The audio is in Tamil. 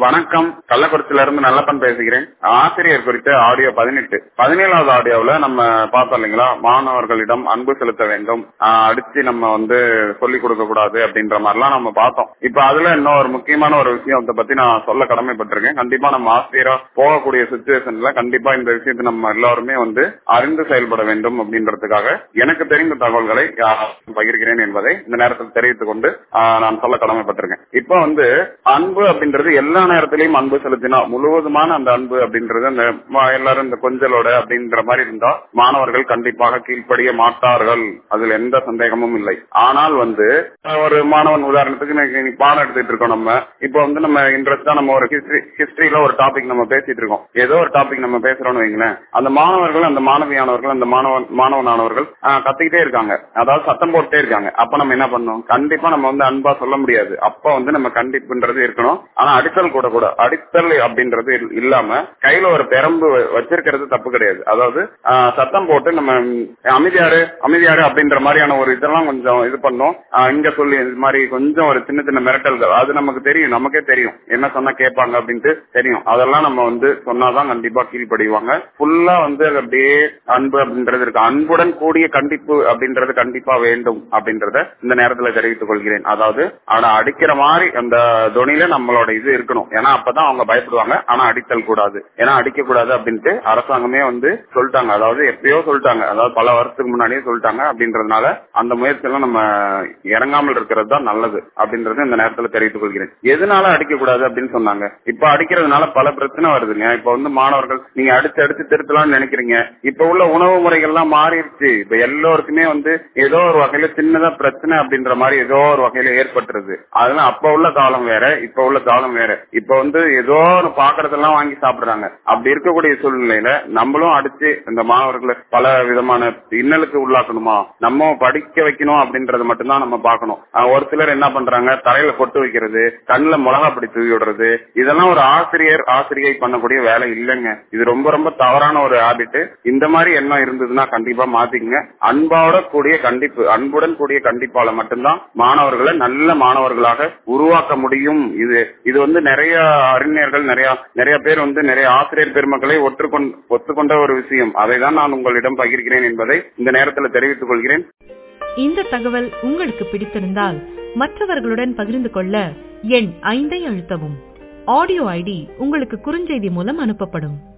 வணக்கம் கள்ளக்குறிச்சியில இருந்து நல்லப்பன் பேசுகிறேன் ஆசிரியர் குறித்த ஆடியோ பதினெட்டு பதினேழாவது ஆடியோவில் நம்ம பார்த்தோம் இல்லைங்களா மாணவர்களிடம் அன்பு செலுத்த வேண்டும் ஆஹ் அடிச்சு நம்ம வந்து சொல்லிக் கொடுக்க கூடாது அப்படின்ற மாதிரிலாம் நம்ம பார்த்தோம் இப்ப அதுல இன்னும் ஒரு முக்கியமான ஒரு விஷயத்தை பத்தி நான் சொல்ல கடமைப்பட்டிருக்கேன் கண்டிப்பா நம்ம ஆசிரியரா போகக்கூடிய சுச்சுவேஷன்ல கண்டிப்பா இந்த விஷயத்தை நம்ம எல்லாருமே வந்து அறிந்து செயல்பட வேண்டும் அப்படின்றதுக்காக எனக்கு தெரிந்த தகவல்களை யாருக்கும் பகிர்கிறேன் என்பதை இந்த நேரத்தில் தெரிவித்துக் கொண்டு ஆஹ் நான் சொல்ல கடமைப்பட்டிருக்கேன் இப்ப வந்து அன்பு அப்படின்றது எல்லா நேரத்திலையும் அன்பு செலுத்தினா முழுவதுமான அந்த அன்பு அப்படின்றது அந்த ம- எல்லாரும் இந்த கொஞ்சலோட அப்படின்ற மாதிரி இருந்தா மாணவர்கள் கண்டிப்பாக கீழ்ப்படிய மாட்டார்கள் அதுல எந்த சந்தேகமும் இல்லை ஆனால் வந்து அஹ், ஒரு மாணவன் உதாரணத்துக்கு இன்னைக்கு நீ பாடம் எடுத்துட்டு இருக்கோம் நம்ம இப்போ வந்து நம்ம இன்ட்ரெஸ்டா நம்ம ஒரு ஹிஸ்டரி ஹிஸ்டரியில ஒரு டாபிக் நம்ம பேசிட்டு இருக்கோம் ஏதோ ஒரு டாபிக் நம்ம பேசுறோம்னு வைங்களேன் அந்த மாணவர்கள் அந்த மாணவியானவர்கள் அந்த மாணவன் மாணவனானவர்கள் ஆஹ், கத்திக்கிட்டே இருக்காங்க அதாவது சத்தம் போட்டே இருக்காங்க அப்ப நம்ம என்ன பண்ணணும் கண்டிப்பா நம்ம வந்து அன்பா சொல்ல முடியாது அப்ப வந்து நம்ம கண்டிப்புன்றது இருக்கணும் ஆனா அடித்தல் கூட கூட அடித்தல் அப்படின்றது இல்- இல்லாம கையில ஒரு பெரம்பு வ- வச்சிருக்கிறது தப்பு கிடையாது அதாவது ஆஹ், சத்தம் போட்டு நம்ம ம், அமைதியாரு அமைதியாரு அப்படின்ற மாதிரியான ஒரு இதெல்லாம் கொஞ்சம் இது பண்ணோம் ஆஹ், இங்க சொல்லி இது மாதிரி கொஞ்சம் ஒரு சின்ன சின்ன மிரட்டல்கள் அது நமக்கு தெரியும் நமக்கே தெரியும் என்ன சொன்னா கேட்பாங்க அப்படின்ட்டு தெரியும் அதெல்லாம் நம்ம வந்து சொன்னாதான் கண்டிப்பா கீழ்ப்படிவாங்க ஃபுல்லா வந்து அது அப்படியே அன்பு அப்படின்றது இருக்கு அன்புடன் கூடிய கண்டிப்பு அப்படின்றது கண்டிப்பா வேண்டும் அப்படின்றத இந்த நேரத்துல தெரிவித்துக் கொள்கிறேன் அதாவது ஆனா அடிக்கிற மாதிரி அந்த துணியில நம்மளோட இது இருக்கணும் ஏன்னா அப்பதான் அவங்க பயப்படுவாங்க ஆனா அடித்தல் கூடாது ஏன்னா அடிக்க கூடாது அப்படின்ட்டு அரசாங்கமே வந்து சொல்லிட்டாங்க அதாவது எப்பயோ சொல்லிட்டாங்க அதாவது பல வருஷத்துக்கு முன்னாடியே சொல்லிட்டாங்க அப்படின்றதுனால அந்த முயற்சியெல்லாம் நம்ம இறங்காமல் இருக்கிறது தான் நல்லது அப்படின்றது இந்த நேரத்துல தெரிவித்துக் கொள்கிறேன் எதனால அடிக்க கூடாது அப்படின்னு சொன்னாங்க இப்ப அடிக்கிறதுனால பல பிரச்சனை வருதுங்க இப்ப வந்து மாணவர்கள் நீங்க அடிச்சு அடிச்சு திருத்தலாம்னு நினைக்கிறீங்க இப்ப உள்ள உணவு முறைகள்லாம் மாறிடுச்சு இப்ப எல்லோருக்குமே வந்து ஏதோ ஒரு வகையில சின்னதா பிரச்சனை அப்படின்ற மாதிரி ஏதோ ஒரு வகையில ஏற்பட்டுருது அதெல்லாம் அப்ப உள்ள காலம் வேற இப்ப உள்ள காலம் வேற இப்ப வந்து ஏதோ ஒரு பாக்குறதெல்லாம் வாங்கி சாப்பிடுறாங்க அப்படி இருக்கக்கூடிய சூழ்நிலையில நம்மளும் அடிச்சு இந்த மாணவர்களை பல விதமான இன்னலுக்கு உள்ளாக்கணுமா நம்ம படிக்க வைக்கணும் அப்படின்றத மட்டும்தான் நம்ம பார்க்கணும் ஆஹ் ஒரு சிலர் என்ன பண்றாங்க தரையில கொட்டு வைக்கிறது கண்ணுல மிளகா பிடி தூவி விடுறது இதெல்லாம் ஒரு ஆசிரியர் ஆசிரியை பண்ணக்கூடிய வேலை இல்லைங்க இது ரொம்ப ரொம்ப தவறான ஒரு ஹாபிட் இந்த மாதிரி எண்ணம் இருந்ததுன்னா கண்டிப்பா மாத்திக்கங்க அன்போட கூடிய கண்டிப்பு அன்புடன் கூடிய கண்டிப்பால மட்டும்தான் மாணவர்களை நல்ல மாணவர்களாக உருவாக்க முடியும் இது இது வந்து நிறைய அறிஞர்கள் நிறைய நிறைய பேர் வந்து நிறைய ஆசிரியர் பெருமக்களை ஒற்றுக்கொண்டு ஒத்துக்கொண்ட ஒரு விஷயம் அதை தான் நான் உங்களிடம் பகிர்கிறேன் என்பதை இந்த நேரத்தில் தெரிவித்துக் கொள்கிறேன் இந்த தகவல் உங்களுக்கு பிடித்திருந்தால் மற்றவர்களுடன் பகிர்ந்து கொள்ள எண் ஐந்தை அழுத்தவும் ஆடியோ ஐடி உங்களுக்கு குறுஞ்செய்தி மூலம் அனுப்பப்படும்